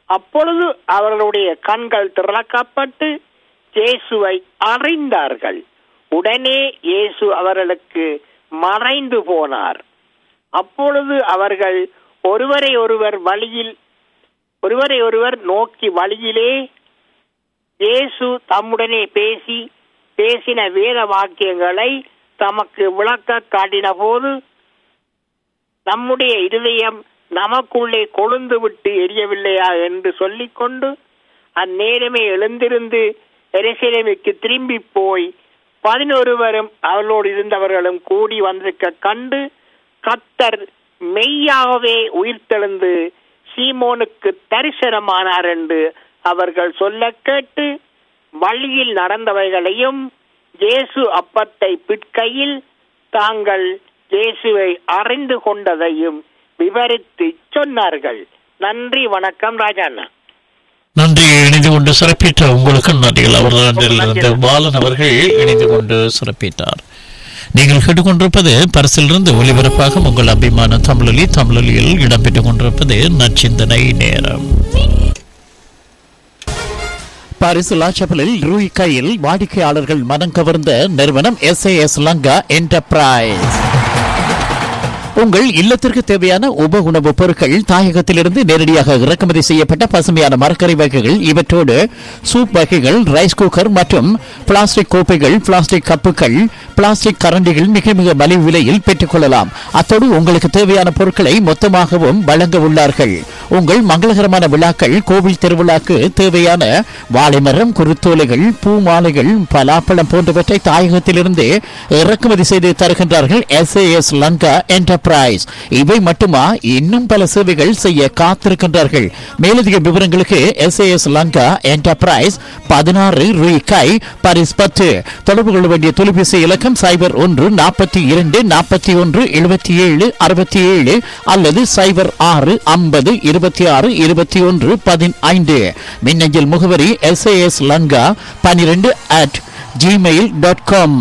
அப்பொழுது அவர்களுடைய கண்கள் திறக்கப்பட்டு இயேசுவை அறிந்தார்கள் உடனே இயேசு அவர்களுக்கு மறைந்து போனார் அப்பொழுது அவர்கள் ஒருவரை ஒருவர் வழியில் ஒருவரை ஒருவர் நோக்கி வழியிலே இயேசு தம்முடனே பேசி பேசின வேத வாக்கியங்களை தமக்கு விளக்க காட்டின போது நம்முடைய இருதயம் நமக்குள்ளே கொழுந்து விட்டு எரியவில்லையா என்று சொல்லிக்கொண்டு அந்நேரமே எழுந்திருந்து எருசலேமுக்கு திரும்பி போய் பதினொருவரும் அவர்களோடு இருந்தவர்களும் கூடி வந்திருக்க கண்டு கத்தர் மெய்யாகவே உயிர்த்தெழுந்து சீமோனுக்கு தரிசனமானார் என்று அவர்கள் சொல்ல கேட்டு வழியில் நடந்தவைகளையும் இயேசு அப்பத்தை பிற்கையில் தாங்கள் இயேசுவை அறிந்து கொண்டதையும் விவரித்து சொன்னார்கள் நன்றி வணக்கம் ராஜாண்ணா நன்றி இணைந்து கொண்டு சிறப்பித்த உங்களுக்கு நன்றிகள் அவர்களிலிருந்து பாலன் அவர்கள் இணைந்து கொண்டு சிறப்பித்தார் நீங்கள் கேட்டுக்கொண்டிருப்பது பரிசிலிருந்து ஒலிபரப்பாக உங்கள் அபிமான தமிழொலி தமிழொலியில் இடம்பெற்றுக் கொண்டிருப்பது நச்சிந்தனை நேரம் பாரிசு லாச்சபலில் ரூய் கையில் வாடிக்கையாளர்கள் மனம் கவர்ந்த நிறுவனம் எஸ் லங்கா என்டர்பிரைஸ் உங்கள் இல்லத்திற்கு தேவையான உப உணவுப் பொருட்கள் தாயகத்திலிருந்து நேரடியாக இறக்குமதி செய்யப்பட்ட பசுமையான மரக்கறி வகைகள் இவற்றோடு சூப் வகைகள் ரைஸ் குக்கர் மற்றும் பிளாஸ்டிக் கோப்பைகள் பிளாஸ்டிக் கப்புகள் பிளாஸ்டிக் கரண்டிகள் மிக மிக மலிவு விலையில் பெற்றுக்கொள்ளலாம் அத்தோடு உங்களுக்கு தேவையான பொருட்களை மொத்தமாகவும் வழங்க உள்ளார்கள் உங்கள் மங்களகரமான விழாக்கள் கோவில் திருவிழாக்கு தேவையான வாழைமரம் குருத்தோலைகள் பூ மாலைகள் பலாப்பழம் போன்றவற்றை தாயகத்திலிருந்து இறக்குமதி செய்து தருகின்றார்கள் எஸ் எஸ் லங்கா என்டர்பிரைஸ் இவை மட்டுமா இன்னும் பல சேவைகள் செய்ய காத்திருக்கின்றார்கள் மேலதிக விவரங்களுக்கு எஸ் எஸ் லங்கா என்டர்பிரைஸ் பதினாறு ரூபாய் பாரிஸ் பத்து தொடர்பு கொள்ள வேண்டிய தொலைபேசி இலக்கம் சைபர் ஒன்று நாற்பத்தி இரண்டு நாற்பத்தி ஒன்று எழுபத்தி ஏழு அறுபத்தி ஏழு அல்லது சைபர் ஆறு ஐம்பது இருபத்தி ஆறு இருபத்தி ஒன்று பதினைந்து மின்னஞ்சல் முகவரி எஸ் எஸ் லங்கா பனிரெண்டு அட் ஜிமெயில் டாட் காம்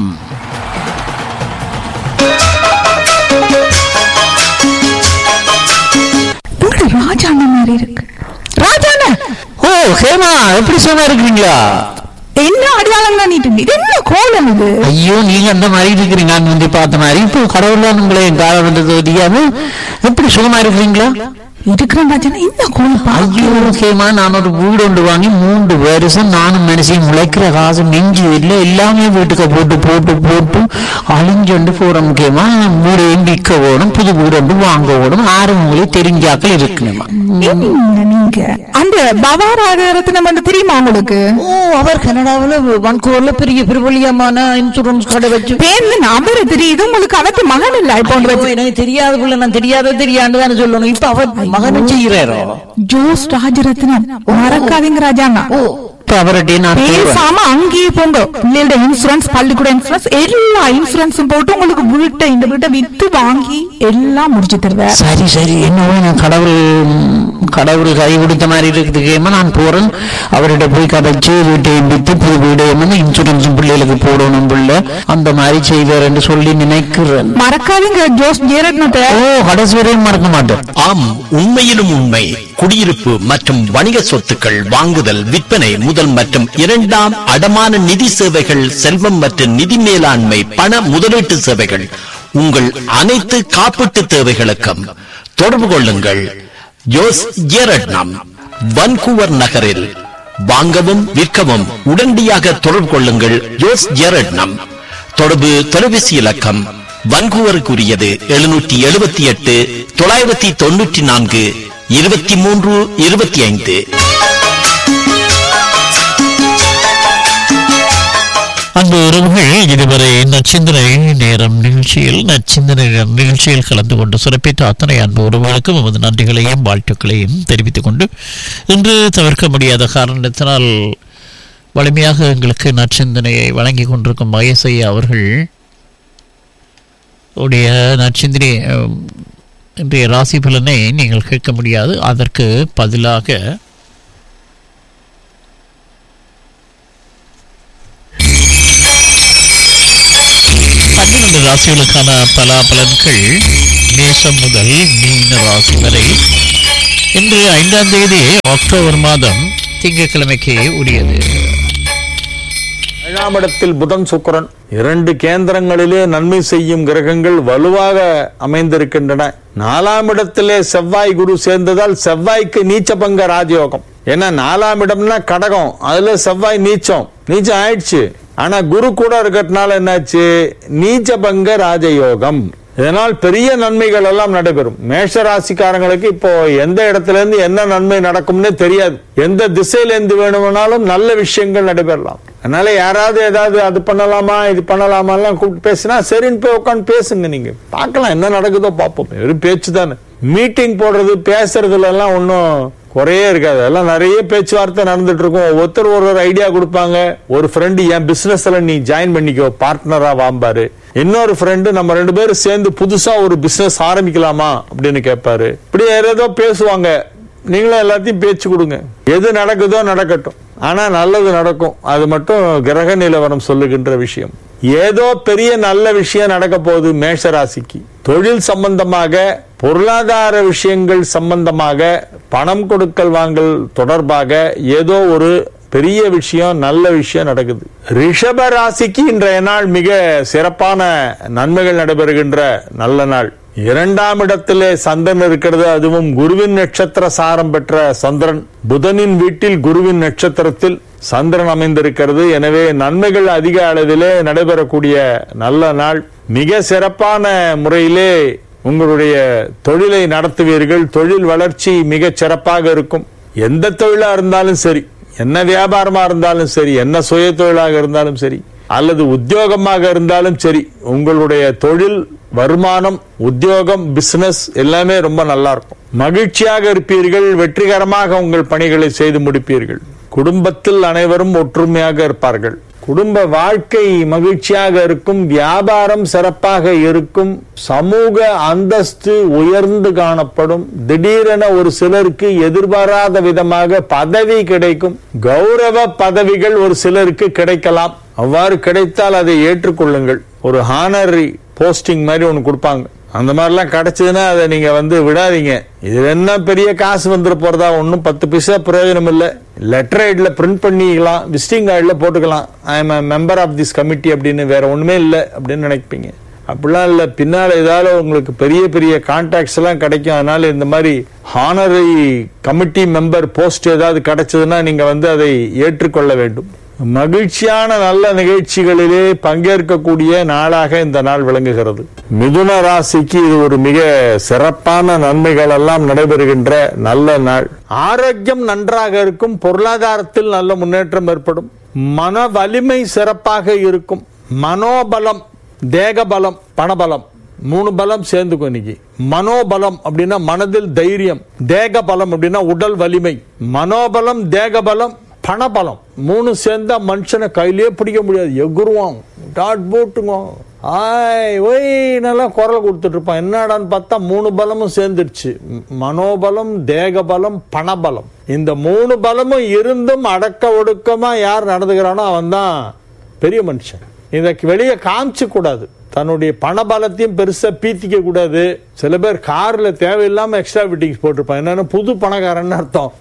உங்க ராஜாண்ண மாதிரி இருக்கு ராஜாண்ண ஓ ஹேமா எப்படி சும்மா இருக்கிறீங்களா என்ன அடையாளம் பண்ணிட்டு இருக்கு? இது என்ன கோலம் இது ஐயோ நீங்க அந்த மாதிரி இருக்கிறீங்க நான் வந்து பார்த்த மாதிரி இப்போ கடவுள்லாம் உங்களை என் காலம் வந்தது தெரியாம எப்படி சுகமா இருக்கிறீங்களா இருக்கிறேன் ராஜாண்ணா என்ன கோலம் பா ஐயோ முக்கியமா நான் ஒரு வீடு ஒன்று வாங்கி மூன்று வருஷம் நானும் மனுஷன் முளைக்கிற காசு நெஞ்சு இல்லை எல்லாமே வீட்டுக்கு போட்டு போட்டு போட்டு அழிஞ்சொண்டு போற முக்கியமா வீடு விற்க ஓடும் புது வீடு ஒன்று வாங்க ஓடும் ஆறு மூலையும் தெரிஞ்சாக்கள் இருக்கணுமா என்ன நீங்க அந்த பவாராகரத்தினம் வந்து தெரியுமா உங்களுக்கு ஓ அவர் கனடாவில் வன்கூர்ல பெரிய பிரபலியமான இன்சூரன்ஸ் கடை வச்சு பேர்ல நபர் தெரியுது உங்களுக்கு அவத்து மகன் இல்ல இப்போ ஐயோ, எனக்கு தெரியாத புள்ள நான் தெரியாத தெரியாண்டு தானே சொல்லணும் இப்ப அவர் மகனும் செய்யறாரோ ஜோஸ் ராஜரத்னம் மறக்காதீங்க ராஜாண்ணா இப்ப அவர்கிட்ட நான் போறேன். பேசாம அங்கேயே போங்க பிள்ளையோட இன்சூரன்ஸ் பள்ளிக்கூட இன்சூரன்ஸ் எல்லா இன்சூரன்ஸும் போட்டு உங்களுக்கு வீட்டை இந்த வீட்டை வித்து வாங்கி எல்லாம் முடிச்சு தருவேன் சரி சரி என்னவோ நான் கடவுள் கடவுள் கை கொடுத்த மாதிரி இருக்குதுக்கேமா நான் போறேன் அவர்கிட்ட போய் கதைச்சு வீட்டை வித்து புது வீடு என்ன இன்சூரன்ஸ் பிள்ளைகளுக்கு போடணும் பிள்ளை அந்த மாதிரி செய்வார் என்று சொல்லி நினைக்கிறேன் மறக்காதீங்க ஜோஸ் ஜெயரத்னத்தை ஓ கடைசி வரையும் மறக்க மாட்டேன் ஆம் உண்மையிலும் உண்மை குடியிருப்பு மற்றும் வணிக சொத்துக்கள் வாங்குதல் விற்பனை முதல் மற்றும் இரண்டாம் அடமான நிதி சேவைகள் செல்வம் மற்றும் நிதி மேலாண்மை பண முதலீட்டு சேவைகள் உங்கள் அனைத்து காப்பீட்டு தேவைகளுக்கும் தொடர்பு கொள்ளுங்கள் ஜோஸ் ஜேரட்னம் வன்கூவர் நகரில் வாங்கவும் விற்கவும் உடனடியாக தொடர்பு கொள்ளுங்கள் ஜோஸ் ஜேரட்னம் தொடர்பு தொலைபேசி இலக்கம் வன்கூவருக்குரியது எழுநூற்றி எழுபத்தி எட்டு தொள்ளாயிரத்தி தொண்ணூற்றி நான்கு இருபத்தி மூன்று இருபத்தி ஐந்து அன்பு உறவுகள் இதுவரை நச்சிந்தனை நேரம் நிகழ்ச்சியில் நச்சிந்தனை நேரம் நிகழ்ச்சியில் கலந்து கொண்டு சிறப்பித்த அத்தனை அன்பு உறவுகளுக்கும் நமது நன்றிகளையும் வாழ்த்துக்களையும் தெரிவித்துக் கொண்டு இன்று தவிர்க்க முடியாத காரணத்தினால் வலிமையாக எங்களுக்கு நற்சிந்தனையை வழங்கி கொண்டிருக்கும் மகேசையா அவர்கள் உடைய நற்சிந்தனை அஹ், இன்றைய ராசி பலனை நீங்கள் கேட்க முடியாது அதற்கு பதிலாக பன்னிரண்டு ராசிகளுக்கான பலாபலன்கள் மேசம் முதல் மீன ராசி வரை இன்று ஐந்தாம் தேதி அக்டோபர் மாதம் திங்கட்கிழமைக்கு உரியது ஏழாம் இடத்தில் புதன் சுக்கிரன் இரண்டு கேந்திரங்களிலே நன்மை செய்யும் கிரகங்கள் வலுவாக அமைந்திருக்கின்றன நாலாம் இடத்திலே செவ்வாய் குரு சேர்ந்ததால் செவ்வாய்க்கு நீச்சபங்க ராஜயோகம் ஏன்னா நாலாம் இடம்னா கடகம் அதுல செவ்வாய் நீச்சம் நீச்சம் ஆயிடுச்சு ஆனா குரு கூட இருக்கிறதுனால என்னாச்சு நீச்சபங்க ராஜயோகம் இதனால் பெரிய நன்மைகள் எல்லாம் நடைபெறும் மேஷ ராசிக்காரங்களுக்கு இப்போ எந்த இடத்துல இருந்து என்ன நன்மை நடக்கும்னே தெரியாது எந்த திசையில இருந்து வேணுமானாலும் நல்ல விஷயங்கள் நடைபெறலாம் அதனால யாராவது ஏதாவது அது பண்ணலாமா இது பண்ணலாமா எல்லாம் கூப்பிட்டு பேசினா சரின்னு போய் உட்காந்து பேசுங்க நீங்க பார்க்கலாம் என்ன நடக்குதோ பார்ப்போம் வெறும் பேச்சு தானே மீட்டிங் போடுறது பேசுறதுல எல்லாம் ஒன்றும் குறையே இருக்காது அதெல்லாம் நிறைய பேச்சுவார்த்தை நடந்துட்டு இருக்கும் ஒருத்தர் ஒரு ஒரு ஐடியா கொடுப்பாங்க ஒரு ஃப்ரெண்டு என் பிசினஸ்ல நீ ஜாயின் பண்ணிக்கோ பார்ட்னரா வாம்பாரு இன்னொரு ஃப்ரெண்டு நம்ம ரெண்டு பேரும் சேர்ந்து புதுசா ஒரு பிசினஸ் ஆரம்பிக்கலாமா அப்படின்னு கேட்பாரு இப்படி ஏதோ பேசுவாங்க நீங்களும் எல்லாத்தையும் பேச்சு கொடுங்க எது நடக்குதோ நடக்கட்டும் ஆனா நல்லது நடக்கும் அது மட்டும் கிரக நிலவரம் சொல்லுகின்ற விஷயம் ஏதோ பெரிய நல்ல விஷயம் நடக்க போகுது மேஷ ராசிக்கு தொழில் சம்பந்தமாக பொருளாதார விஷயங்கள் சம்பந்தமாக பணம் கொடுக்கல் வாங்கல் தொடர்பாக ஏதோ ஒரு பெரிய விஷயம் நல்ல விஷயம் நடக்குது ரிஷப ராசிக்கு இன்றைய நாள் மிக சிறப்பான நன்மைகள் நடைபெறுகின்ற நல்ல நாள் இரண்டாம் இடத்திலே சந்திரன் இருக்கிறது அதுவும் குருவின் நட்சத்திர சாரம் பெற்ற சந்திரன் புதனின் வீட்டில் குருவின் நட்சத்திரத்தில் சந்திரன் அமைந்திருக்கிறது எனவே நன்மைகள் அதிக அளவிலே நடைபெறக்கூடிய நல்ல நாள் மிக சிறப்பான முறையிலே உங்களுடைய தொழிலை நடத்துவீர்கள் தொழில் வளர்ச்சி மிக சிறப்பாக இருக்கும் எந்த தொழிலா இருந்தாலும் சரி என்ன வியாபாரமா இருந்தாலும் சரி என்ன சுய தொழிலாக இருந்தாலும் சரி அல்லது உத்தியோகமாக இருந்தாலும் சரி உங்களுடைய தொழில் வருமானம் உத்தியோகம் பிசினஸ் எல்லாமே ரொம்ப நல்லா இருக்கும் மகிழ்ச்சியாக இருப்பீர்கள் வெற்றிகரமாக உங்கள் பணிகளை செய்து முடிப்பீர்கள் குடும்பத்தில் அனைவரும் ஒற்றுமையாக இருப்பார்கள் குடும்ப வாழ்க்கை மகிழ்ச்சியாக இருக்கும் வியாபாரம் சிறப்பாக இருக்கும் சமூக அந்தஸ்து உயர்ந்து காணப்படும் திடீரென ஒரு சிலருக்கு எதிர்பாராத விதமாக பதவி கிடைக்கும் கௌரவ பதவிகள் ஒரு சிலருக்கு கிடைக்கலாம் அவ்வாறு கிடைத்தால் அதை ஏற்றுக்கொள்ளுங்கள் ஒரு ஹானரி போஸ்டிங் மாதிரி ஒன்று கொடுப்பாங்க அந்த மாதிரிலாம் கிடைச்சதுன்னா அதை நீங்க வந்து விடாதீங்க இது என்ன பெரிய காசு வந்துட போறதா ஒன்றும் பத்து பைசா பிரயோஜனம் இல்லை லெட்டர் ஐட்ல பிரிண்ட் பண்ணிக்கலாம் விசிட்டிங் கார்டில் போட்டுக்கலாம் I am member of this committee அப்படின்னு வேற ஒண்ணுமே இல்லை அப்படின்னு நினைப்பீங்க அப்படிலாம் இல்லை பின்னால் ஏதாவது உங்களுக்கு பெரிய பெரிய கான்டாக்ட்ஸ் எல்லாம் கிடைக்கும் அதனால இந்த மாதிரி ஹானரி கமிட்டி மெம்பர் போஸ்ட் ஏதாவது கிடைச்சதுன்னா நீங்க வந்து அதை ஏற்றுக்கொள்ள வேண்டும் மகிழ்ச்சியான நல்ல நிகழ்ச்சிகளிலே பங்கேற்கக்கூடிய நாளாக இந்த நாள் விளங்குகிறது மிதுன ராசிக்கு இது ஒரு மிக சிறப்பான நன்மைகள் எல்லாம் நடைபெறுகின்ற நல்ல நாள் ஆரோக்கியம் நன்றாக இருக்கும் பொருளாதாரத்தில் நல்ல முன்னேற்றம் ஏற்படும் மன வலிமை சிறப்பாக இருக்கும் மனோபலம் தேகபலம் பணபலம் மூணு பலம் சேர்ந்துக்கும் இன்னைக்கு மனோபலம் அப்படின்னா மனதில் தைரியம் தேக பலம் அப்படின்னா உடல் வலிமை மனோபலம் தேகபலம் பணபலம் மூணு சேர்ந்தா மனுஷனை கையிலேயே பிடிக்க முடியாது எகுருவான் டாட் போட்டுங்க ஆய் ஒய் நல்லா குரல் கொடுத்துட்டு இருப்பான் என்னடான்னு பார்த்தா மூணு பலமும் சேர்ந்துருச்சு ம், மனோபலம் தேகபலம் பணபலம் இந்த மூணு பலமும் இருந்தும் அடக்க ஒடுக்கமா யார் நடந்துக்கிறானோ அவன் தான் பெரிய மனுஷன் இதை வெளியே காமிச்சு கூடாது தன்னுடைய பணபலத்தையும் பெருசா பீத்திக்க கூடாது சில பேர் கார்ல தேவையில்லாம எக்ஸ்ட்ரா ஃபிட்டிங்ஸ் போட்டிருப்பான் என்னன்னா புது பணக்காரன்னு அர்த்தம்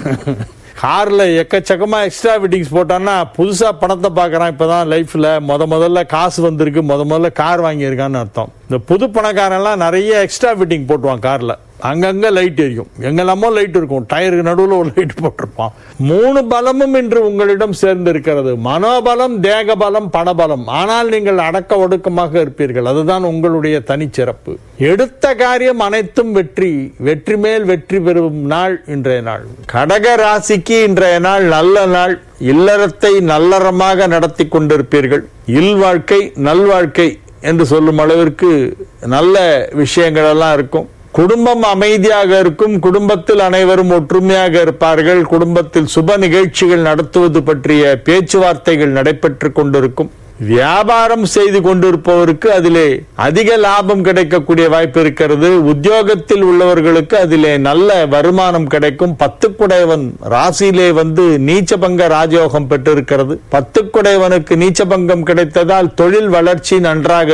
கார்ல எக்கச்சக்கமா எக்ஸ்ட்ரா ஃபிட்டிங்ஸ் போட்டான்னா புதுசா பணத்தை பார்க்கறான் இப்பதான் லைஃப்ல முத முதல்ல காசு வந்திருக்கு முத முதல்ல கார் வாங்கியிருக்கான்னு அர்த்தம் இந்த புது பணக்காரன்லாம் நிறைய எக்ஸ்ட்ரா ஃபிட்டிங் போட்டுவான் கார்ல அங்கங்க லைட் எரியும் எங்கெல்லாமோ லைட் இருக்கும் டயருக்கு நடுவில் ஒரு லைட் போட்டிருப்பான் மூணு பலமும் இன்று உங்களிடம் சேர்ந்து இருக்கிறது மனோபலம் தேக பலம் பணபலம் ஆனால் நீங்கள் அடக்க ஒடுக்கமாக இருப்பீர்கள் அதுதான் உங்களுடைய தனிச்சிறப்பு எடுத்த காரியம் அனைத்தும் வெற்றி வெற்றி மேல் வெற்றி பெறும் நாள் இன்றைய நாள் கடக ராசிக்கு இன்றைய நாள் நல்ல நாள் இல்லறத்தை நல்லறமாக நடத்தி கொண்டிருப்பீர்கள் இல் வாழ்க்கை நல்வாழ்க்கை என்று சொல்லும் அளவிற்கு நல்ல விஷயங்கள் எல்லாம் இருக்கும் குடும்பம் அமைதியாக இருக்கும் குடும்பத்தில் அனைவரும் ஒற்றுமையாக இருப்பார்கள் குடும்பத்தில் சுப நிகழ்ச்சிகள் நடத்துவது பற்றிய பேச்சுவார்த்தைகள் நடைபெற்றுக் கொண்டிருக்கும் வியாபாரம் செய்து கொண்டிருப்பவருக்கு அதிலே அதிக லாபம் கிடைக்கக்கூடிய வாய்ப்பு இருக்கிறது உத்தியோகத்தில் உள்ளவர்களுக்கு அதிலே நல்ல வருமானம் கிடைக்கும் பத்துக்குடையவன் ராசியிலே வந்து நீச்சபங்க ராஜயோகம் பெற்றிருக்கிறது பத்துக்குடையவனுக்கு நீச்சபங்கம் கிடைத்ததால் தொழில் வளர்ச்சி நன்றாக இருக்கும்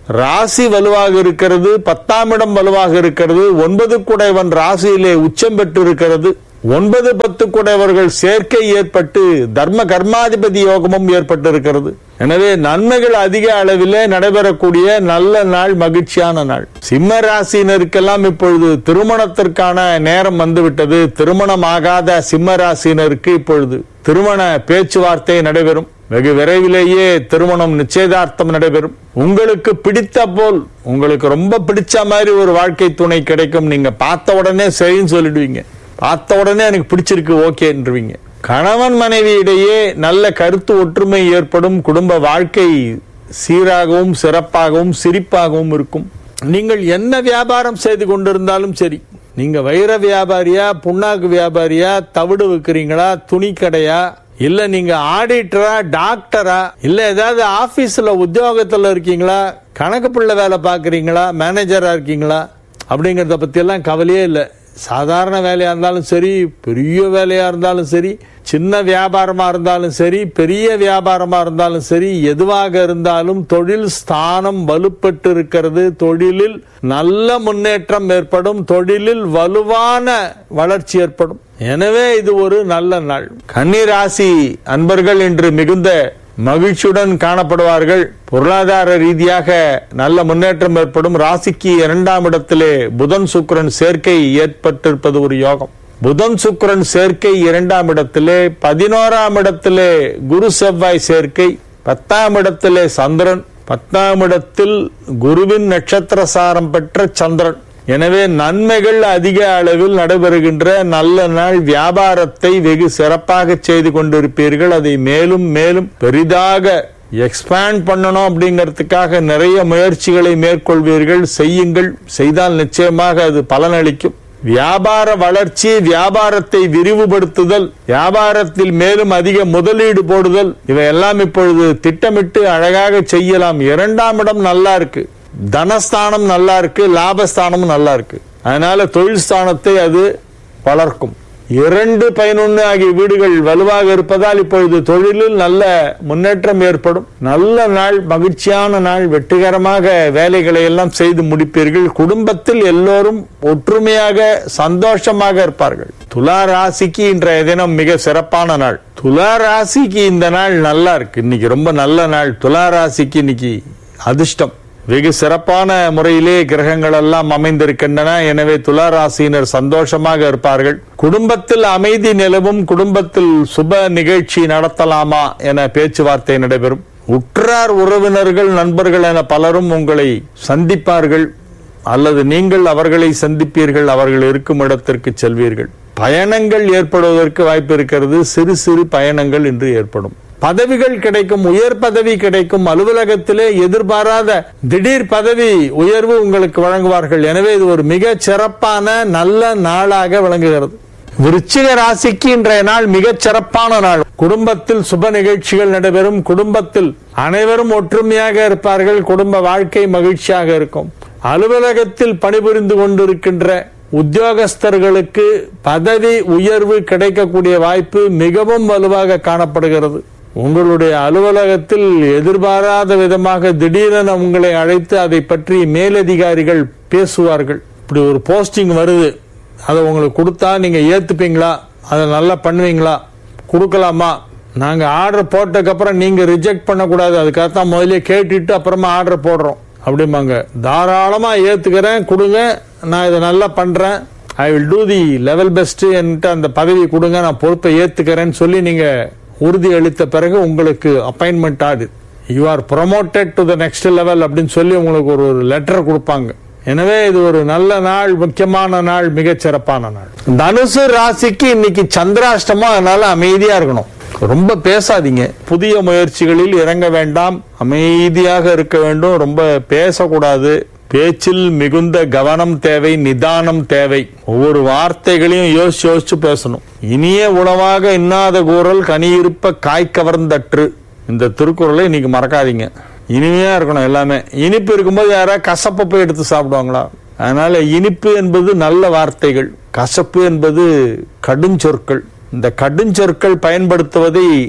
ராசி வலுவாக இருக்கிறது பத்தாம் இடம் வலுவாக இருக்கிறது ஒன்பது குடைவன் ராசியிலே உச்சம் பெற்று இருக்கிறது ஒன்பது பத்து குடைவர்கள் சேர்க்கை ஏற்பட்டு தர்ம கர்மாதிபதி யோகமும் ஏற்பட்டு இருக்கிறது எனவே நன்மைகள் அதிக அளவிலே நடைபெறக்கூடிய நல்ல நாள் மகிழ்ச்சியான நாள் சிம்ம ராசியினருக்கெல்லாம் இப்பொழுது திருமணத்திற்கான நேரம் வந்துவிட்டது திருமணமாகாத சிம்ம ராசியினருக்கு இப்பொழுது திருமண பேச்சுவார்த்தை நடைபெறும் வெகு விரைவிலேயே திருமணம் நிச்சயதார்த்தம் நடைபெறும் உங்களுக்கு பிடித்த போல் உங்களுக்கு ரொம்ப பிடிச்ச மாதிரி ஒரு வாழ்க்கை துணை கிடைக்கும் நீங்க பார்த்த உடனே சரின்னு சொல்லிடுவீங்க பார்த்த உடனே எனக்கு பிடிச்சிருக்கு ஓகேன்றீங்க கணவன் மனைவி இடையே நல்ல கருத்து ஒற்றுமை ஏற்படும் குடும்ப வாழ்க்கை சீராகவும் சிறப்பாகவும் சிரிப்பாகவும் இருக்கும் நீங்கள் என்ன வியாபாரம் செய்து கொண்டிருந்தாலும் சரி நீங்க வைர வியாபாரியா புண்ணாக்கு வியாபாரியா தவிடு விற்கிறீங்களா துணி கடையா இல்ல நீங்க ஆடிட்டரா டாக்டரா இல்ல ஏதாவது ஆபீஸ்ல உத்தியோகத்துல இருக்கீங்களா கணக்கு பிள்ளை வேலை பாக்குறீங்களா மேனேஜரா இருக்கீங்களா அப்படிங்கறத பத்தி எல்லாம் கவலையே இல்லை சாதாரண வேலையா இருந்தாலும் சரி பெரிய வேலையா இருந்தாலும் சரி சின்ன வியாபாரமா இருந்தாலும் சரி பெரிய வியாபாரமா இருந்தாலும் சரி எதுவாக இருந்தாலும் தொழில் ஸ்தானம் வலுப்பட்டு இருக்கிறது தொழிலில் நல்ல முன்னேற்றம் ஏற்படும் தொழிலில் வலுவான வளர்ச்சி ஏற்படும் எனவே இது ஒரு நல்ல நாள் கன்னிராசி அன்பர்கள் இன்று மிகுந்த மகிழ்ச்சியுடன் காணப்படுவார்கள் பொருளாதார ரீதியாக நல்ல முன்னேற்றம் ஏற்படும் ராசிக்கு இரண்டாம் இடத்திலே புதன் சுக்கிரன் சேர்க்கை ஏற்பட்டிருப்பது ஒரு யோகம் புதன் சுக்கிரன் சேர்க்கை இரண்டாம் இடத்திலே பதினோராம் இடத்திலே குரு செவ்வாய் சேர்க்கை பத்தாம் இடத்திலே சந்திரன் பத்தாம் இடத்தில் குருவின் நட்சத்திர சாரம் பெற்ற சந்திரன் எனவே நன்மைகள் அதிக அளவில் நடைபெறுகின்ற நல்ல நாள் வியாபாரத்தை வெகு சிறப்பாக செய்து கொண்டிருப்பீர்கள் அதை மேலும் மேலும் பெரிதாக எக்ஸ்பேண்ட் பண்ணணும் அப்படிங்கிறதுக்காக நிறைய முயற்சிகளை மேற்கொள்வீர்கள் செய்யுங்கள் செய்தால் நிச்சயமாக அது பலனளிக்கும் வியாபார வளர்ச்சி வியாபாரத்தை விரிவுபடுத்துதல் வியாபாரத்தில் மேலும் அதிக முதலீடு போடுதல் இவையெல்லாம் இப்பொழுது திட்டமிட்டு அழகாக செய்யலாம் இரண்டாம் இடம் நல்லா இருக்கு தனஸ்தானம் நல்லா இருக்கு லாபஸ்தானமும் நல்லா இருக்கு அதனால தொழில் ஸ்தானத்தை அது வளர்க்கும் இரண்டு பதினொன்னு ஆகிய வீடுகள் வலுவாக இருப்பதால் இப்பொழுது தொழிலில் நல்ல முன்னேற்றம் ஏற்படும் நல்ல நாள் மகிழ்ச்சியான நாள் வெற்றிகரமாக வேலைகளை எல்லாம் செய்து முடிப்பீர்கள் குடும்பத்தில் எல்லோரும் ஒற்றுமையாக சந்தோஷமாக இருப்பார்கள் துலா ராசிக்கு இன்றைய தினம் மிக சிறப்பான நாள் துலா ராசிக்கு இந்த நாள் நல்லா இருக்கு இன்னைக்கு ரொம்ப நல்ல நாள் துலா ராசிக்கு இன்னைக்கு அதிர்ஷ்டம் வெகு சிறப்பான முறையிலே கிரகங்கள் எல்லாம் அமைந்திருக்கின்றன எனவே துலா ராசியினர் சந்தோஷமாக இருப்பார்கள் குடும்பத்தில் அமைதி நிலவும் குடும்பத்தில் சுப நிகழ்ச்சி நடத்தலாமா என பேச்சுவார்த்தை நடைபெறும் உற்றார் உறவினர்கள் நண்பர்கள் என பலரும் உங்களை சந்திப்பார்கள் அல்லது நீங்கள் அவர்களை சந்திப்பீர்கள் அவர்கள் இருக்கும் இடத்திற்கு செல்வீர்கள் பயணங்கள் ஏற்படுவதற்கு வாய்ப்பு இருக்கிறது சிறு சிறு பயணங்கள் இன்று ஏற்படும் பதவிகள் கிடைக்கும் உயர் பதவி கிடைக்கும் அலுவலகத்திலே எதிர்பாராத திடீர் பதவி உயர்வு உங்களுக்கு வழங்குவார்கள் எனவே இது ஒரு மிக சிறப்பான நல்ல நாளாக விளங்குகிறது விருச்சிக ராசிக்கு இன்றைய நாள் மிகச் சிறப்பான நாள் குடும்பத்தில் சுப நிகழ்ச்சிகள் நடைபெறும் குடும்பத்தில் அனைவரும் ஒற்றுமையாக இருப்பார்கள் குடும்ப வாழ்க்கை மகிழ்ச்சியாக இருக்கும் அலுவலகத்தில் பணிபுரிந்து கொண்டிருக்கின்ற உத்தியோகஸ்தர்களுக்கு பதவி உயர்வு கிடைக்கக்கூடிய வாய்ப்பு மிகவும் வலுவாக காணப்படுகிறது உங்களுடைய அலுவலகத்தில் எதிர்பாராத விதமாக திடீரென உங்களை அழைத்து அதை பற்றி மேலதிகாரிகள் பேசுவார்கள் இப்படி ஒரு போஸ்டிங் வருது அதை உங்களுக்கு கொடுத்தா நீங்க ஏத்துப்பீங்களா அதை நல்லா பண்ணுவீங்களா கொடுக்கலாமா நாங்க ஆர்டர் போட்டதுக்கப்புறம் நீங்க ரிஜெக்ட் பண்ணக்கூடாது அதுக்காகத்தான் முதல்ல கேட்டுட்டு அப்புறமா ஆர்டர் போடுறோம் அப்படிம்பாங்க தாராளமா ஏத்துக்கிறேன் கொடுங்க நான் இதை நல்லா பண்றேன் I will do the level best என்கிட்ட அந்த பதவி கொடுங்க நான் பொறுப்பை ஏத்துக்கிறேன்னு சொல்லி நீங்க உறுதி அளித்த பிறகு உங்களுக்கு அப்பாயின்மெண்ட் ஆடு you are promoted to the next level அப்படின்னு சொல்லி உங்களுக்கு ஒரு ஒரு லெட்டர் கொடுப்பாங்க எனவே இது ஒரு நல்ல நாள் முக்கியமான நாள் மிகச் சிறப்பான நாள் தனுசு ராசிக்கு இன்னைக்கு சந்திராஷ்டமம் அதனால அமைதியா இருக்கணும் ரொம்ப பேசாதீங்க புதிய முயற்சிகளில் இறங்க வேண்டாம் அமைதியாக இருக்க வேண்டும் ரொம்ப பேசக்கூடாது பேச்சில் மிகுந்த கவனம் தேவை நிதானம் தேவை ஒவ்வொரு வார்த்தைகளையும் யோசிச்சு யோசிச்சு பேசணும் இனிய உணவாக இன்னாத கூறல் கனியிருப்ப காய் கவர்ந்தற்று இந்த திருக்குறளை இன்னைக்கு மறக்காதீங்க இனிமையா இருக்கணும் எல்லாமே இனிப்பு இருக்கும்போது யாராவது கசப்பை போய் எடுத்து சாப்பிடுவாங்களா அதனால இனிப்பு என்பது நல்ல வார்த்தைகள் கசப்பு என்பது கடுஞ்சொற்கள் இந்த கடுஞ்சொற்கள் பயன்படுத்துவதை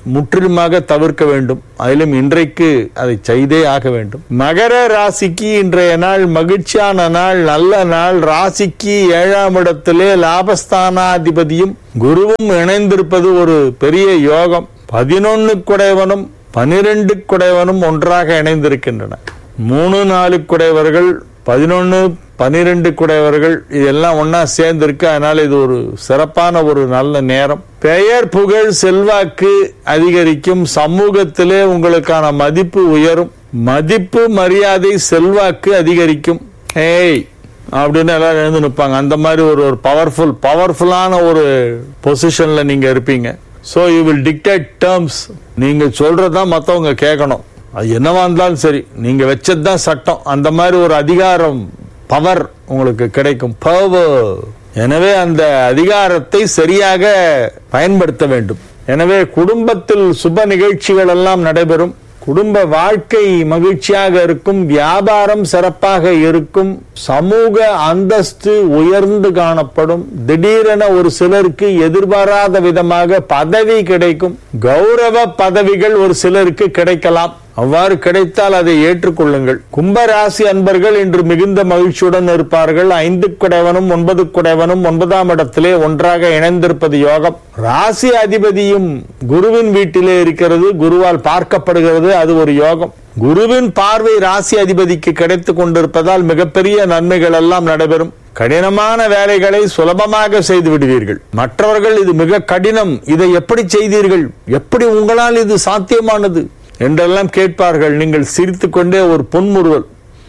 முற்றிலுமாக தவிர்க்க வேண்டும் அதிலும் இன்றைக்கு அதை செய்தே ஆக வேண்டும் மகர ராசிக்கு இன்றைய நாள் மகிழ்ச்சியான நாள் நல்ல நாள் ராசிக்கு ஏழாம் இடத்திலே லாபஸ்தானாதிபதியும் குருவும் இணைந்திருப்பது ஒரு பெரிய யோகம் பதினொன்னு குடைவனும் பனிரெண்டு குடைவனும் ஒன்றாக இணைந்திருக்கின்றன மூணு நாலு குடைவர்கள் பதினொன்னு பனிரெண்டு குடைவர்கள் இதெல்லாம் ஒன்னா சேர்ந்திருக்கு அதனால இது ஒரு சிறப்பான ஒரு நல்ல நேரம் பெயர் புகழ் செல்வாக்கு அதிகரிக்கும் சமூகத்திலே உங்களுக்கான மதிப்பு உயரும் மதிப்பு மரியாதை செல்வாக்கு அதிகரிக்கும் ஏய் அப்படின்னு எல்லாரும் எழுந்து நிற்பாங்க அந்த மாதிரி ஒரு ஒரு பவர்ஃபுல் பவர்ஃபுல்லான ஒரு பொசிஷன்ல நீங்க இருப்பீங்க so you will dictate terms நீங்க சொல்றதான் மற்றவங்க கேட்கணும் அது என்னவா இருந்தாலும் சரி நீங்க வச்சது தான் சட்டம் அந்த மாதிரி ஒரு அதிகாரம் பவர் உங்களுக்கு கிடைக்கும் பவர் எனவே அந்த அதிகாரத்தை சரியாக பயன்படுத்த வேண்டும் எனவே குடும்பத்தில் சுப நிகழ்ச்சிகள் எல்லாம் நடைபெறும் குடும்ப வாழ்க்கை மகிழ்ச்சியாக இருக்கும் வியாபாரம் சிறப்பாக இருக்கும் சமூக அந்தஸ்து உயர்ந்து காணப்படும் திடீரென ஒரு சிலருக்கு எதிர்பாராத விதமாக பதவி கிடைக்கும் கௌரவ பதவிகள் ஒரு சிலருக்கு கிடைக்கலாம் அவ்வாறு கிடைத்தால் அதை ஏற்றுக்கொள்ளுங்கள் கும்பராசி அன்பர்கள் இன்று மிகுந்த மகிழ்ச்சியுடன் இருப்பார்கள் ஐந்து குடைவனும் ஒன்பது குடைவனும் ஒன்பதாம் இடத்திலே ஒன்றாக இணைந்திருப்பது யோகம் ராசி அதிபதியும் குருவின் வீட்டிலே இருக்கிறது குருவால் பார்க்கப்படுகிறது அது ஒரு யோகம் குருவின் பார்வை ராசி அதிபதிக்கு கிடைத்துக் கொண்டிருப்பதால் மிகப்பெரிய நன்மைகள் எல்லாம் நடைபெறும் கடினமான வேலைகளை சுலபமாக செய்து விடுவீர்கள் மற்றவர்கள் இது மிக கடினம் இதை எப்படி செய்தீர்கள் எப்படி உங்களால் இது சாத்தியமானது என்றெல்லாம் கேட்பார்கள் நீங்கள் சிரித்துக் கொண்டே ஒரு பொன்முறுவல்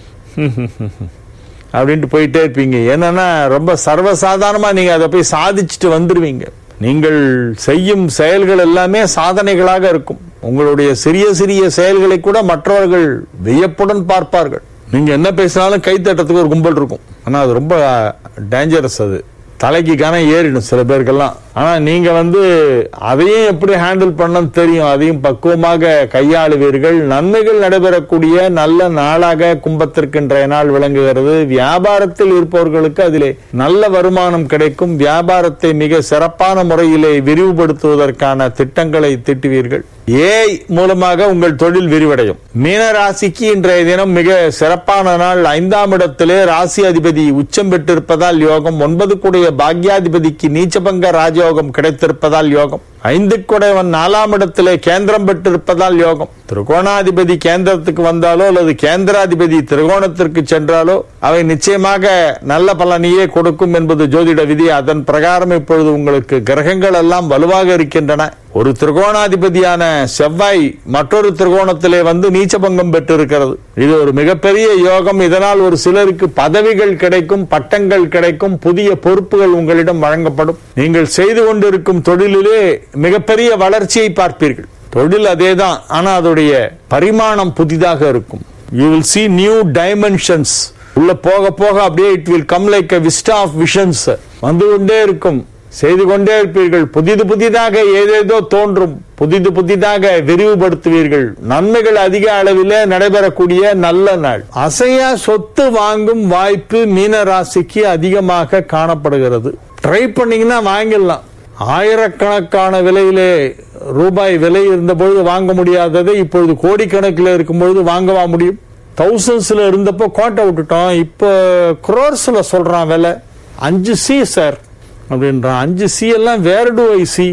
அப்படின்ட்டு போயிட்டே இருப்பீங்க என்னன்னா ரொம்ப சர்வசாதாரணமா நீங்க அதை போய் சாதிச்சுட்டு வந்துருவீங்க நீங்கள் செய்யும் செயல்கள் எல்லாமே சாதனைகளாக இருக்கும் உங்களுடைய சிறிய சிறிய செயல்களை கூட மற்றவர்கள் வியப்புடன் பார்ப்பார்கள் நீங்க என்ன பேசினாலும் கை தட்டத்துக்கு ஒரு கும்பல் இருக்கும் ஆனா அது ரொம்ப டேஞ்சரஸ் அது தலைக்கு கனம் ஏறிடும் சில பேருக்கெல்லாம் ஆனா நீங்க வந்து அதையும் எப்படி ஹேண்டில் பண்ணணும் தெரியும் அதையும் பக்குவமாக கையாளுவீர்கள் நன்மைகள் நடைபெறக்கூடிய நல்ல நாளாக கும்பத்திற்கு இன்றைய நாள் விளங்குகிறது வியாபாரத்தில் இருப்பவர்களுக்கு அதிலே நல்ல வருமானம் கிடைக்கும் வியாபாரத்தை மிக சிறப்பான முறையிலே விரிவுபடுத்துவதற்கான திட்டங்களை திட்டுவீர்கள் ஏய் மூலமாக உங்கள் தொழில் விரிவடையும் மீன ராசிக்கு இன்றைய தினம் மிக சிறப்பான நாள் ஐந்தாம் இடத்திலே ராசி அதிபதி உச்சம் பெற்றிருப்பதால் யோகம் ஒன்பது கூடிய பாக்யாதிபதிக்கு நீச்சபங்க ராஜயோகம் கிடைத்திருப்பதால் யோகம் ஐந்து குடைவன் நாலாம் இடத்திலே கேந்திரம் பெற்றிருப்பதால் யோகம் திரிகோணாதிபதி கேந்திரத்துக்கு வந்தாலோ அல்லது கேந்திராதிபதி திரிகோணத்திற்கு சென்றாலோ அவை நிச்சயமாக நல்ல பலனையே கொடுக்கும் என்பது ஜோதிட விதி அதன் பிரகாரம் இப்பொழுது உங்களுக்கு கிரகங்கள் எல்லாம் வலுவாக இருக்கின்றன ஒரு திரிகோணாதிபதியான செவ்வாய் மற்றொரு திரிகோணத்திலே வந்து நீச்சபங்கம் பெற்றிருக்கிறது இது ஒரு மிகப்பெரிய யோகம் இதனால் ஒரு சிலருக்கு பதவிகள் கிடைக்கும் பட்டங்கள் கிடைக்கும் புதிய பொறுப்புகள் உங்களிடம் வழங்கப்படும் நீங்கள் செய்து கொண்டிருக்கும் தொழிலிலே மிகப்பெரிய வளர்ச்சியை பார்ப்பீர்கள் தொழில் அதேதான் ஆனா அதோடைய பரிமாணம் புதிதாக இருக்கும் you will see new dimensions உள்ள போக போக அப்படியே it will come like a vista of visions வந்து கொண்டே இருக்கும் செய்து கொண்டே இருப்பீர்கள் புதிது புதிதாக ஏதேதோ தோன்றும் புதிது புதிதாக விரிவுபடுத்துவீர்கள் நன்மைகள் அதிக அளவிலே நடைபெறக்கூடிய நல்ல நாள் அசையா சொத்து வாங்கும் வாய்ப்பு மீன ராசிக்கு அதிகமாக காணப்படுகிறது ட்ரை பண்ணீங்கன்னா வாங்கிடலாம் ஆயிரக்கணக்கான விலையிலே ரூபாய் விலை இருந்தபொழுது வாங்க முடியாததை இப்பொழுது கோடிக்கணக்கில் இருக்கும்பொழுது வாங்கவா முடியும் தௌசண்ட்ஸ்ல இருந்தப்போ கோட்டை விட்டுட்டோம் இப்போ குரோர்ஸ்ல சொல்றான் விலை அஞ்சு சி சார் அப்படின்றான் அஞ்சு சி எல்லாம் where to I see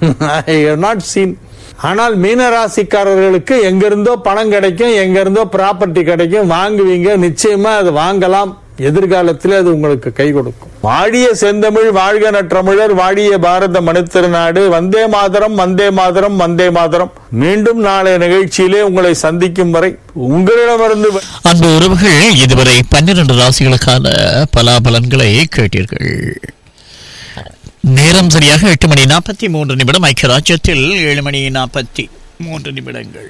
I not seen ஆனால் மீன ராசிக்காரர்களுக்கு எங்கிருந்தோ பணம் கிடைக்கும் எங்கிருந்தோ ப்ராப்பர்ட்டி கிடைக்கும் வாங்குவீங்க நிச்சயமா அது வாங்கலாம் எதிர்காலத்தில் அது உங்களுக்கு கை கொடுக்கும் வாழிய செந்தமிழ் வாழ்க நற்றமிழர் வாழிய பாரத மணித்திருநாடு வந்தே மாதரம் வந்தே மாதரம் வந்தே மாதரம் மீண்டும் நாளைய நிகழ்ச்சியிலே உங்களை சந்திக்கும் வரை உங்களிடமிருந்து அன்பு உறவுகள் இதுவரை பன்னிரண்டு ராசிகளுக்கான பலாபலன்களை கேட்டீர்கள் நேரம் சரியாக எட்டு மணி நாற்பத்தி மூன்று நிமிடம் ஐக்கிய ராஜ்யத்தில் ஏழு மணி நாற்பத்தி மூன்று நிமிடங்கள்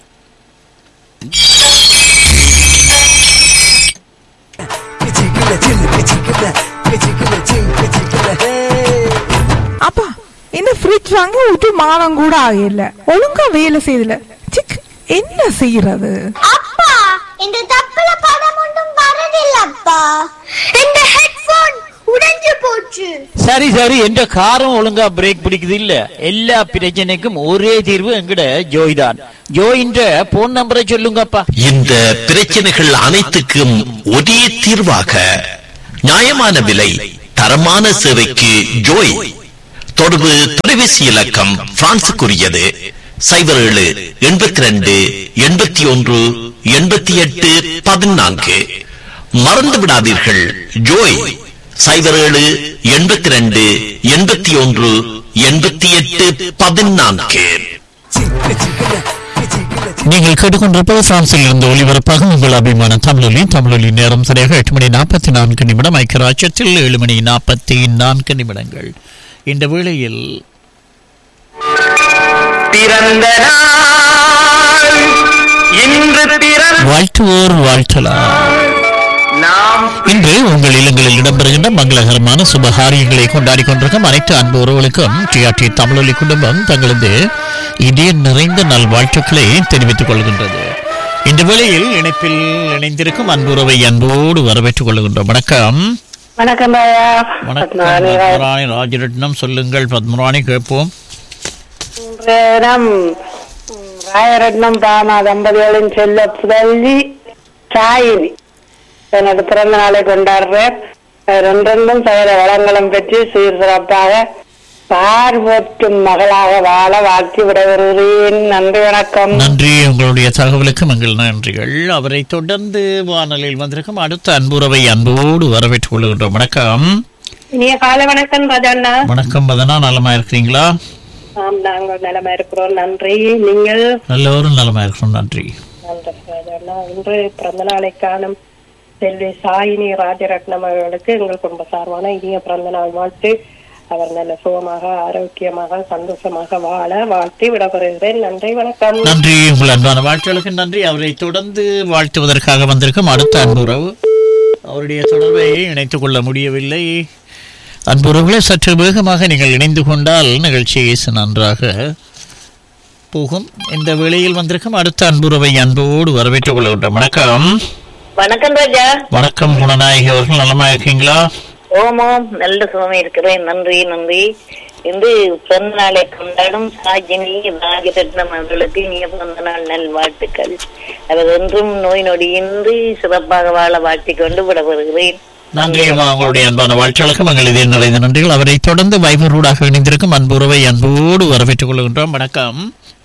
அப்பா இந்த ஃப்ரிட்ஜ் வாங்கி விட்டு மாதம் கூட ஆகல ஒழுங்கா வேலை செய்யல சிக் என்ன செய்யறது அப்பா இந்த தப்புல படம் ஒன்றும் வரதில்லப்பா இந்த ஹெட்போன் உடைஞ்சு முடிஞ்சு போச்சு சரி சரி என்ற காரம் ஒழுங்கா பிரேக் பிடிக்குது இல்ல எல்லா பிரச்சனைக்கும் ஒரே தீர்வு எங்கட ஜோய் தான் ஜோயின்ற போன் நம்பரை சொல்லுங்கப்பா இந்த பிரச்சனைகள் அனைத்துக்கும் ஒரே தீர்வாக நியாயமான விலை தரமான சேவைக்கு ஜோய் தொடர்பு தொலைபேசி இலக்கம் பிரான்சுக்குரியது சைபர் ஏழு எண்பத்தி ரெண்டு எண்பத்தி ஒன்று எண்பத்தி எட்டு பதினான்கு மறந்து விடாதீர்கள் ஜோய் சைபர் ஏழு எண்பத்தி ரெண்டு எண்பத்தி ஒன்று எண்பத்தி எட்டு பதினான்கு நீங்கள் கேட்டுக்கொண்டிருப்பது பிரான்சில் இருந்து ஒளிபரப்பாக உங்கள் அபிமான தமிழொலி தமிழொலி நேரம் சரியாக எட்டு மணி நாற்பத்தி நான்கு நிமிடம் ஐக்கிய ராஜ்யத்தில் ஏழு மணி நாற்பத்தி நான்கு நிமிடங்கள் இந்த வேளையில் பிறந்த நாள் இன்று பிறந்த வாழ்த்துவோர் வாழ்த்தலாம் நாம் இன்று உங்கள் இல்லங்களில் இடம்பெறுகின்ற மங்களகரமான சுபகாரியங்களை கொண்டாடி கொண்டிருக்கும் அனைத்து அன்பு உறவுகளுக்கும் டிஆர்டி தமிழொலி குடும்பம் தங்களது இதய நிறைந்த நல்வாழ்த்துக்களை தெரிவித்துக் கொள்கின்றது இந்த வேளையில் இணைப்பில் இணைந்திருக்கும் அன்புறவை அன்போடு வரவேற்றுக் கொள்கின்றோம் வணக்கம் வணக்கம் ஐயா வணக்கம் நானே பத்மராணி ராஜரட்னம் சொல்லுங்கள் பத்மராணி கேட்போம் இன்றைய தினம் ம், ராயரட்னம் பாமா தம்பதிகளின் செல்ல புதல்வி சாயினி எனது பிறந்த நாளை கொண்டாடுறேன் ரெண்டெண்டும் சகல வளங்களும் பெற்று சீர் சிறப்பாக பார்வற்றும் மகளாக வாழ வாழ்த்தி விடைபெறுகிறேன் நன்றி வணக்கம் நன்றி உங்களுடைய தகவலுக்கு எங்கள் நன்றிகள் அவரை தொடர்ந்து வானலில் வந்திருக்கும் அடுத்த அன்புறவை அன்போடு வரவேற்றுக் கொள்கின்றோம் வணக்கம் இனிய காலை வணக்கம் ராஜண்ணா வணக்கம் பதனா நலமா இருக்கிறீங்களா ஆம் நாங்கள் நலமா இருக்கிறோம் நன்றி நீங்கள் எல்லோரும் நலமா இருக்கிறோம் நன்றி நன்றி ராஜண்ணா இன்று பிறந்த நாளை காணும் செல்வி சாயினி ராஜரட்னம் அவர்களுக்கு எங்கள் குடும்ப சார்பான இனிய பிறந்த நாள் வாழ்த்து அவர் நல்ல சுகமாக ஆரோக்கியமாக சந்தோஷமாக வாழ வாழ்த்தி விடப்படுகிறேன் நன்றி வணக்கம் நன்றி உங்கள் அன்பான வாழ்த்துகளுக்கு நன்றி அவரை தொடர்ந்து வாழ்த்துவதற்காக வந்திருக்கும் அடுத்த அன்புறவு அவருடைய தொடர்பை இணைத்துக் கொள்ள முடியவில்லை அன்புறவுகளை சற்று வேகமாக நீங்கள் இணைந்து கொண்டால் நிகழ்ச்சி நன்றாக போகும் இந்த வேளையில் வந்திருக்கும் அடுத்த அன்புறவை அன்போடு வரவேற்றுக் கொள்கின்றோம் வணக்கம் வணக்கம் ராஜா வணக்கம் குணநாயகி அவர்கள் நலமா இருக்கீங்களா ஓமோம் நல்ல சுகமே இருக்கிறேன் நன்றி நன்றி இன்று பிறந்த நாளை கொண்டாடும் சாஜினி ராஜரத்னம் அவர்களுக்கு இனிய பிறந்த நாள் நல் வாழ்த்துக்கள் அவர் என்றும் நோய் நொடியின்றி சிறப்பாக வாழ வாழ்த்திக் கொண்டு விடப்படுகிறேன் நன்றி அம்மா உங்களுடைய அன்பான வாழ்த்துக்களுக்கு மங்கள் இதே நிறைந்த நன்றிகள் அவரை தொடர்ந்து வைபரூடாக இணைந்திருக்கும் அன்புறவை அன்போடு வரவேற்றுக் கொள்கின்றோம் வணக்கம்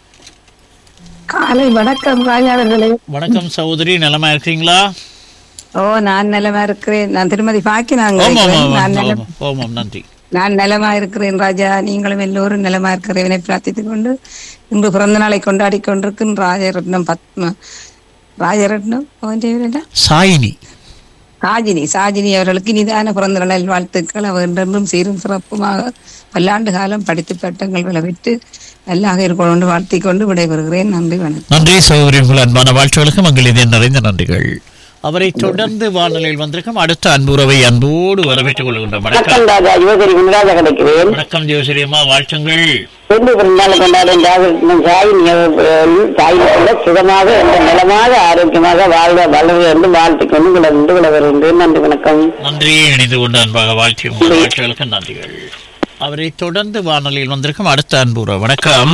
காலை வணக்கம் ராஜா அவர்களே வணக்கம் சகோதரி நலமா இருக்கீங்களா ஓ நான் நலமா இருக்கிறேன் நான் திருமதி பாக்கி நாங்க ஓம் ஓம் இருக்கிறேன். ஓம் நான் ஓம் நலம் ஓம் ஓம் ஓம் நன்றி நான் நலமா இருக்கிறேன் ராஜா நீங்களும் எல்லோரும் நலமா இருக்கிறவனை பிரார்த்தித்துக் கொண்டு இன்று பிறந்த நாளை கொண்டாடி கொண்டிருக்கும் ராஜரத்னம் பத்ம ராஜரத்னம் அவன் பேர் என்ன? சாயினி சாஜினி சாஜினி அவர்களுக்கு இனிதான பிறந்த நாள் வாழ்த்துக்கள் அவர் என்றென்றும் சீரும் சிறப்புமாக பல்லாண்டு காலம் படித்து பட்டங்கள் விளைவிட்டு நல்லாக இருக்கணும் என்று வாழ்த்திக் கொண்டு விடைபெறுகிறேன் நன்றி வணக்கம் நன்றி சகோதரி உங்கள் அன்பான வாழ்த்துக்களுக்கு மங்கள் இதே நிறைந்த நன்றிகள் அவரை தொடர்ந்து வானொலியில் வந்திருக்கும் அடுத்த அன்புறவை அன்போடு வரவேற்றுக் கொள்கின்றோம் வணக்கம் ராஜா யுவகரி குண்டராஜா கிடைக்கிறேன் வணக்கம் ஜோசிரி அம்மா வாழ்த்துங்கள் ரெண்டு பிறந்தாள் கொண்டாடும் ராஜரத்னம் சாயினி சாயினிக்குள்ள சுகமாக என்ற நலமாக ஆரோக்கியமாக வாழ்க வளர என்று வாழ்த்திக் கொண்டு விளந்து விட வருகின்றேன் நன்றி வணக்கம் நன்றி இணைந்து கொண்டு அன்பாக வாழ்த்தி உங்கள் வாழ்த்துக்களுக்கு நன்றிகள் அவரை தொடர்ந்து வானொலியில் வந்திருக்கும் அடுத்த அன்புற வணக்கம்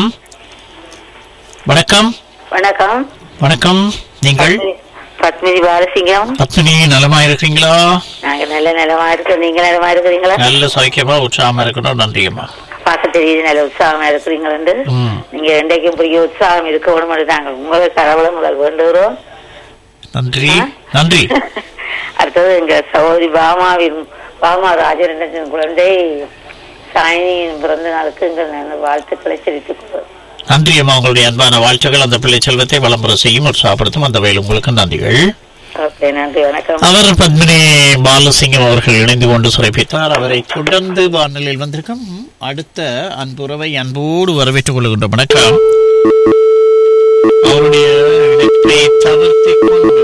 வணக்கம் வணக்கம் வணக்கம் நீங்கள் பத்மினி பாலசிங்கம் பத்மினி நலமா இருக்கீங்களா நாங்க நல்ல நலமா இருக்கோம் நீங்க நலமா இருக்கிறீங்களா நல்ல சௌக்கியமா உற்சாகமா இருக்கணும் நன்றியம்மா பார்க்க தெரியுது நல்ல உற்சாகமா இருக்கிறீங்களா ம் நீங்க என்றைக்கும் பெரிய உற்சாகம் இருக்கணும் நாங்க உங்களை கடவுளை முதல் வேண்டுகிறோம் நன்றி நன்றி அடுத்தது எங்க சகோதரி பாமாவின் பாமா ராஜரண்டத்தின் குழந்தை சாயினியின் பிறந்த நாளுக்கு எங்கள் நல்ல வாழ்த்துக்களை தெரிவித்துக் கொள்வோம் நன்றி அம்மா உங்களுடைய அன்பான வாழ்த்துக்கள் அந்த பிள்ளை செல்வத்தை வளம்புற செய்யும் உற்சாகப்படுத்தும் அந்த வகையில் உங்களுக்கு நன்றிகள் ஓகே நன்றி வணக்கம் அவர் பத்மினி பாலசிங்கம் அவர்கள் இணைந்து கொண்டு சிறப்பித்தார் அவரை தொடர்ந்து வானொலியில் வந்திருக்கும் அடுத்த அன்புறவை அன்போடு வரவேற்றுக் கொள்கின்ற வணக்கம் அவருடைய இணைப்பை தவிர்த்துக் கொண்டு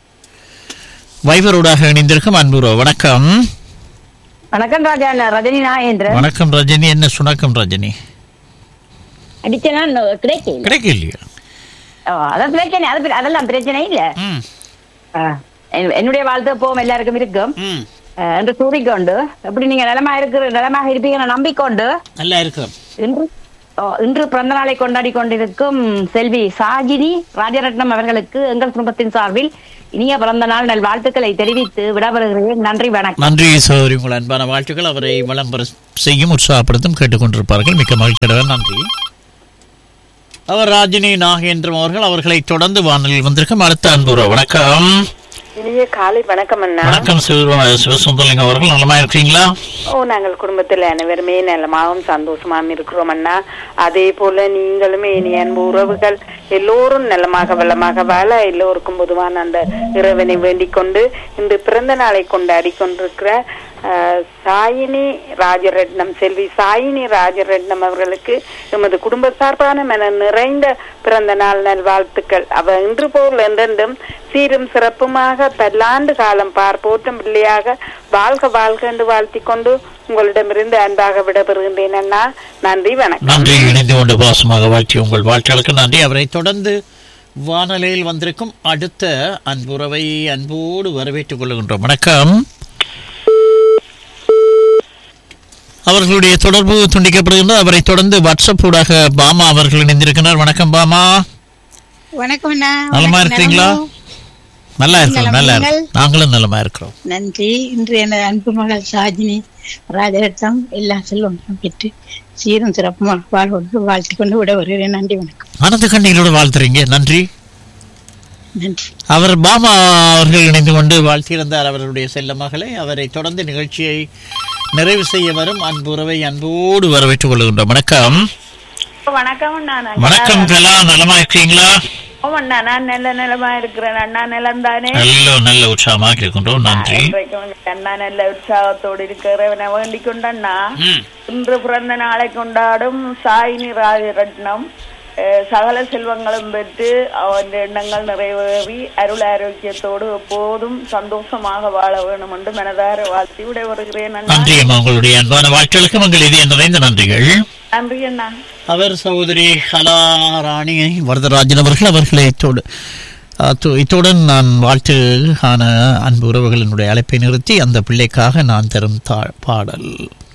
வைபரோடாக இணைந்திருக்கும் அன்புறவு வணக்கம் வணக்கம் ராஜா நான் ரஜினி நாயேந்திரன் வணக்கம் ரஜினி என்ன சுணக்கம் ரஜினி அடிச்சனா கிடைக்கல கிடைக்கலையா ஓ, அதான் பிரச்சனை அது அதெல்லாம் பிரச்சனை இல்ல ம் ஆ, என்- என்னுடைய வாழ்த்து போகும் எல்லாருக்கும் இருக்கும் ம் அஹ், என்று கூறிக்கொண்டு எப்படி நீங்க நலமா இருக்கிற நலமாக இருப்பீங்க நம்பிக்கொண்டு நல்லா இருக்கிறோம் இன்று ஓ, இன்று பிறந்த நாளை கொண்டாடி கொண்டிருக்கும் செல்வி சாஜினி ராஜரட்னம் அவர்களுக்கு எங்கள் குடும்பத்தின் சார்பில் இனிய பிறந்த நாள் நல் வாழ்த்துக்களை தெரிவித்து விடைபெறுகிறேன் நன்றி வணக்கம் நன்றி சகோதரி உங்கள் அன்பான வாழ்த்துக்கள் அவரை விளம்பர செய்யும் உற்சாகப்படுத்தும் கேட்டுக்கொண்டிருப்பார்கள் மிக்க மகிழ்ச்சியுடன் நன்றி அவர் ராஜினி நாகேந்திரம் அவர்கள் அவர்களை தொடர்ந்து வானொலியில் வந்திருக்கும் அடுத்த அன்புற வணக்கம் இனிய காலை வணக்கம் அண்ணா வணக்கம் சிவ சிவசுந்தரலிங்கம் அவர்கள் நலமா இருக்கீங்களா ஓ நாங்கள் குடும்பத்தில் அனைவருமே நலமாகவும் சந்தோஷமாகவும் இருக்கிறோம் அண்ணா அதே போல நீங்களுமே இனி அன்பு உறவுகள் எல்லோரும் நலமாக வளமாக வாழ எல்லோருக்கும் பொதுவான அந்த இறைவனை வேண்டிக் கொண்டு இன்று பிறந்த நாளை கொண்டாடி கொண்டிருக்கிற அஹ், சாயினி ராஜரட்னம் செல்வி சாயினி ராஜரட்னம் அவர்களுக்கு எமது குடும்ப சார்பான மன நிறைந்த பிறந்த நாள் நல்வாழ்த்துக்கள் அவ இன்று போல் என்றென்றும் சீரும் சிறப்புமாக பல்லாண்டு காலம் பார் போற்றும் பிள்ளையாக வாழ்க வாழ்க என்று வாழ்த்திக் கொண்டு உங்களிடமிருந்து அன்பாக விடைபெறுகின்றேன் அண்ணா நன்றி வணக்கம் நன்றி இணைந்து கொண்டு பாசமாக வாழ்த்தி உங்கள் வாழ்க்கைகளுக்கு நன்றி அவரை தொடர்ந்து வானொலியில் வந்திருக்கும் அடுத்த அன்புறவை அன்போடு வரவேற்றுக் கொள்கின்றோம் வணக்கம் அவர்களுடைய தொடர்பு துண்டிக்கப்படுகின்றது அவரை தொடர்ந்து வாட்ஸ்அப் ஊடாக பாமா அவர்கள் இணைந்திருக்கிறார் வணக்கம் பாமா வணக்கம் அண்ணா நலமா வணக்கம், இருக்கிறீங்களா நலமா? நல்லா இருக்கிறோம் நலம், நல்லா நீங்கள்? இருக்கிறோம் நாங்களும் நலமா இருக்கிறோம் நன்றி இன்று எனது அன்பு மகள் சாஜினி ராஜரத்னம் எல்லா செல்வங்களும் பெற்று சீரும் சிறப்புமாக வாழ்வோடு வாழ்த்தி கொண்டு விட வருகிறேன் நன்றி வணக்கம் ஆனந்த கண்ணீரோட வாழ்த்துறீங்க நன்றி நன்றி அவர் பாமா அவர்கள் இணைந்து கொண்டு வாழ்த்தியிருந்தார் அவர்களுடைய செல்ல மகளை அவரை தொடர்ந்து நிகழ்ச்சியை நிறைவு செய்ய வரும் அன்புறவை அன்போடு வரவேற்றுக் கொள்கின்றோம் வணக்கம் வணக்கம் அண்ணா வணக்கம் கலா நலமா இருக்கீங்களா அண்ணா நான் நல்ல நிலமா இருக்கிறேன் அண்ணா நிலம் தானே நல்ல நல்ல உற்சாகமாக இருக்கின்றோம் நன்றி அண்ணா நல்ல உற்சாகத்தோடு இருக்கிறவனை வேண்டிக் கொண்டண்ணா ம். இன்று பிறந்த நாளை கொண்டாடும் சாயினி ராஜரட்னம் அஹ், சகல செல்வங்களும் பெற்று அவன் எண்ணங்கள் நிறைவேறி அருள் ஆரோக்கியத்தோடு எப்போதும் சந்தோஷமாக வாழ வேணும் என்று மனதார வாழ்த்தி விட வருகிறேன் அண்ணா நன்றி அம்மா உங்களுடைய அன்பான வாழ்த்துகளுக்கு உங்கள் இதய நிறைந்த நன்றிகள் நன்றி அண்ணா அவர் சகோதரி கலா ராணி வரதராஜன் அவர்கள் அவர்களை இத்தோடு அத்து- இத்துடன் நான் வாழ்த்து ஆன அன்பு உறவுகளினுடைய அழைப்பை நிறுத்தி அந்த பிள்ளைக்காக நான் தரும் தா பாடல்